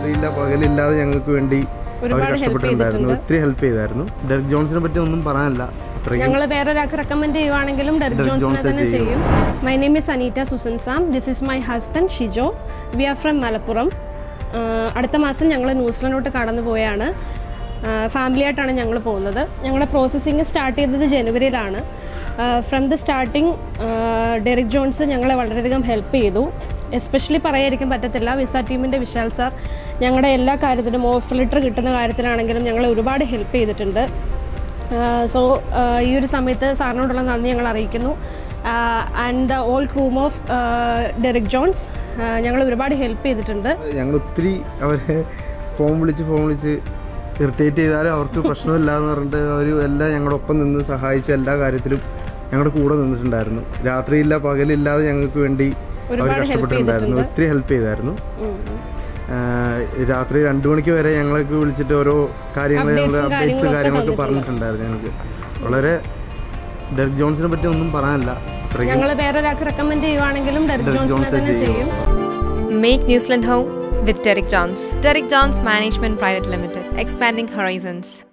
രാത്രിയില്ല പകലില്ലാതെ ഞങ്ങൾക്ക് വേണ്ടി അവർ ഒരുപാട് help കഷ്ടപ്പെട്ടിട്ടുണ്ടായിരുന്നു ചെയ്തിട്ടുണ്ട്. ഒത്തിരി ഹെൽപ്പ് ചെയ്തായിരുന്നു ഡെറിക് ജോൺസിനെ പറ്റി ഒന്നും പറയാനില്ല അത്രയ്ക്കും ഞങ്ങൾ വേറൊരാൾക്ക് റെക്കമെൻഡ് ചെയ്യുവാണെങ്കിലും ഡെറിക് ഡെറിക് ജോൺസിനെ ജോൺസിനെ തന്നെ ചെയ്യും. ചെയ്യും my name is Aneetta Susan Sam this is my husband Shijo we are from Malappuram ah അടുത്ത മാസം ഞങ്ങൾ ന്യൂസിലൻഡോട്ട് കടന്നു പോയാണ് ഫാമിലി ആയിട്ടാണ് ഞങ്ങൾ പോകുന്നത് ഞങ്ങളുടെ പ്രോസസ്സിങ് സ്റ്റാർട്ട് ചെയ്തത് ജനുവരിയിലാണ് from the starting Derick Jones ഞങ്ങളെ വളരെയധികം ഹെൽപ്പ് ചെയ്തു എസ്പെഷ്യലി പറയാതിരിക്കാൻ പറ്റത്തില്ല വിസ ടീമിൻ്റെ വിശാൽ സാർ ഞങ്ങളുടെ എല്ലാ കാര്യത്തിലും ഓഫർ ലെറ്റർ കിട്ടുന്ന കാര്യത്തിലാണെങ്കിലും ഞങ്ങളെ ഒരുപാട് ഹെൽപ്പ് ചെയ്തിട്ടുണ്ട് സോ ഈ ഒരു സമയത്ത് സാറിനോടുള്ള നന്ദി ഞങ്ങൾ അറിയിക്കുന്നു ആൻഡ് ദ ഓൾ ക്രൂം ഓഫ് ഡെറിക് ജോൺസ് ഞങ്ങൾ ഒരുപാട് ഹെൽപ്പ് ചെയ്തിട്ടുണ്ട് ഞങ്ങൾ ഒത്തിരി അവരെ ഫോൺ വിളിച്ച് ഫോൺ വിളിച്ച് ഇറിറ്റേറ്റ് ചെയ്താലും അവർക്ക് പ്രശ്നമില്ല എന്ന് പറഞ്ഞിട്ട് അവർ എല്ലാം ഞങ്ങളുടെ ഒപ്പം നിന്ന് സഹായിച്ച എല്ലാ കാര്യത്തിലും ഞങ്ങളുടെ കൂടെ നിന്നിട്ടുണ്ടായിരുന്നു രാത്രിയില്ല പകലില്ലാതെ ഞങ്ങൾക്ക് വേണ്ടി അവർ ഒരുപാട് help കഷ്ടപ്പെട്ടിട്ടുണ്ടായിരുന്നു ഒത്തിരി ഹെൽപ്പ് ചെയ്തായിരുന്നു ഉം. ആഹ് രാത്രി രണ്ടു മണിക്ക് വരെ ഞങ്ങളൊക്കെ വിളിച്ചിട്ട് ഓരോ കാര്യങ്ങൾ ഞങ്ങൾ Updates ഉം അപ്ഡേറ്റ്സ് കാര്യങ്ങളൊക്കെ കാര്യങ്ങളൊക്കെ തന്നിട്ടുണ്ട്. പറഞ്ഞിട്ടുണ്ടായിരുന്നു ഞങ്ങൾക്ക് വളരെ ഡെറിക് ജോൺസിനെ പറ്റി ഒന്നും പറയാനില്ല അത്രയ്ക്കും ഞങ്ങൾ വേറൊരാൾക്ക് റെക്കമെൻഡ് ചെയ്യുവാണെങ്കിലും ഡെറിക് ഡെറിക് ജോൺസിനെ ജോൺസിനെ തന്നെ ചെയ്യും. ചെയ്യും Make New Zealand home with Derek Johns. Derek Johns Management Private Limited, expanding horizons.